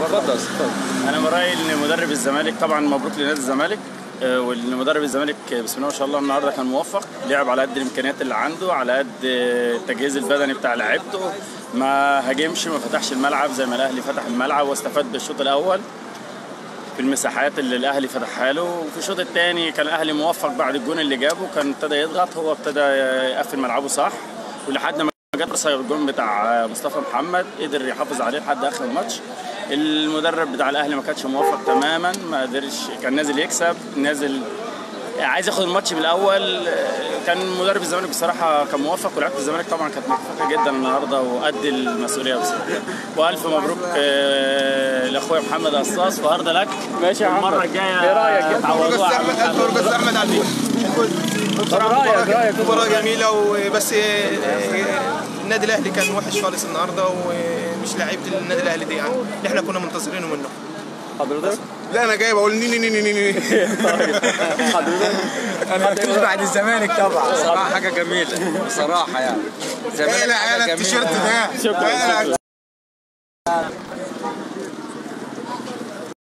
اتفضل انا من رايي ان مدرب الزمالك طبعا مبروك لنادي الزمالك آه، وان مدرب الزمالك آه، بسم الله ما شاء الله النهارده كان موفق لعب على قد الامكانيات اللي عنده على قد آه، التجهيز البدني بتاع لعيبته ما هاجمش ما فتحش الملعب زي ما الاهلي فتح الملعب واستفاد بالشوط الاول في المساحات اللي الاهلي فتحها له وفي الشوط الثاني كان الاهلي موفق بعد الجون اللي جابه كان ابتدى يضغط هو ابتدى يقفل ملعبه صح ولحد ما جت فرصه الجون بتاع مصطفى محمد قدر يحافظ عليه لحد اخر الماتش المدرب بتاع الاهلي ما كانش موفق تماما ما قدرش كان نازل يكسب نازل عايز ياخد الماتش من الاول كان مدرب الزمالك بصراحه كان موفق ولعيبه الزمالك طبعا كانت موفقه جدا النهارده وقد المسؤوليه بصراحه والف مبروك آه، لاخويا محمد قصاص وهارد لك ماشي يا محمد. المره الجايه إيه رأيك يا تعوضوها بس على احمد الف المحمد. مبروك بس احمد على طب رايك رايك مباراة جميلة وبس النادي الاهلي كان وحش خالص النهارده ومش لعيبة النادي الاهلي دي يعني اللي احنا كنا منتظرينه منه حضرتك لا انا جاي بقول ني ني ني ني ني حضرتك انا مفيش بعد الزمالك طبعا بصراحة حاجة جميلة بصراحة يعني ايه الزمالك لا حاجة انا جميلة التيشيرت ده شكرا شكرا